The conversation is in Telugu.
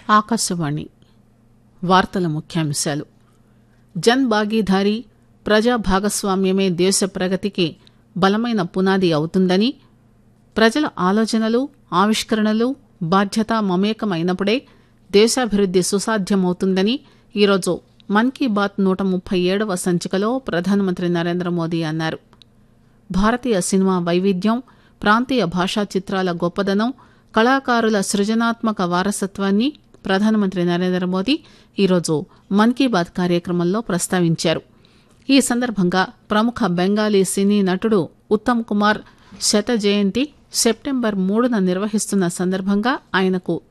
ఆకాశవాణి వార్తల ముఖ్యాంశాలు జన్ భాగీదారీ ప్రజా భాగస్వామ్యమే దేశ ప్రగతికి బలమైన పునాది అవుతుందని ప్రజల ఆలోచనలు ఆవిష్కరణలు బాధ్యత మమేకం అయినప్పుడే దేశాభివృద్ది సుసాధ్యమవుతుందని ఈరోజు మన్ కీ బాత్ నూట ముప్పై ఏడవ సంచికలో ప్రధానమంత్రి నరేంద్ర మోదీ అన్నారు భారతీయ సినిమా వైవిధ్యం ప్రాంతీయ భాషా చిత్రాల గొప్పదనం కళాకారుల సృజనాత్మక వారసత్వాన్ని ప్రధానమంత్రి నరేంద్ర మోదీ ఈరోజు మన్ కీ బాత్ కార్యక్రమంలో ప్రస్తావించారు ఈ సందర్భంగా ప్రముఖ బెంగాలీ సినీ నటుడు ఉత్తమ్ కుమార్ శత జయంతి సెప్టెంబర్ మూడున నిర్వహిస్తున్న సందర్భంగా ఆయనకు